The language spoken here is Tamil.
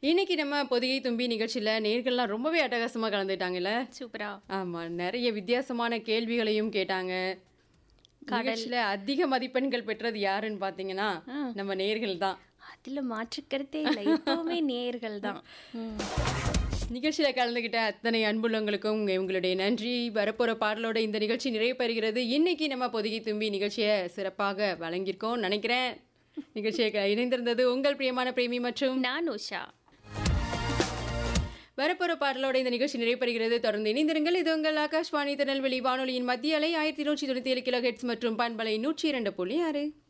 இன்னைக்கு நம்ம பொதிகை தும்பி நிகழ்ச்சியில் நேர்கள்லாம் ரொம்பவே அட்டகாசமாக கலந்துட்டாங்கல்ல சூப்பரா ஆமாம் நிறைய வித்தியாசமான கேள்விகளையும் கேட்டாங்க நிகழ்ச்சியில் அதிக மதிப்பெண்கள் பெற்றது யாருன்னு பார்த்தீங்கன்னா நம்ம நேர்கள் தான் அதுல மாற்றுக்கருத்தே இல்லை எப்பவுமே நேர்கள் தான் நிகழ்ச்சியில் கலந்துக்கிட்ட அத்தனை அன்புள்ளவங்களுக்கும் உங்களுடைய நன்றி வரப்போகிற பாடலோட இந்த நிகழ்ச்சி நிறைவு பெறுகிறது இன்னைக்கு நம்ம பொதிகை தும்பி நிகழ்ச்சியை சிறப்பாக வழங்கியிருக்கோம் நினைக்கிறேன் நிகழ்ச்சியை இணைந்திருந்தது உங்கள் பிரியமான பிரேமி மற்றும் நான் உஷா வரப்போற பாடலோட இந்த நிகழ்ச்சி நிறைவு தொடர்ந்து இணைந்திருங்கள் இது உங்கள் ஆகாஷ்வாணி திருநெல்வேலி வானொலியின் மத்திய அலை ஆயிரத்தி நூற்றி தொண்ணூத்தி ஏழு கிலோ ஹெட்ஸ் மற்றும் பண்பலை நூற்றி இரண்டு புள்ளி ஆறு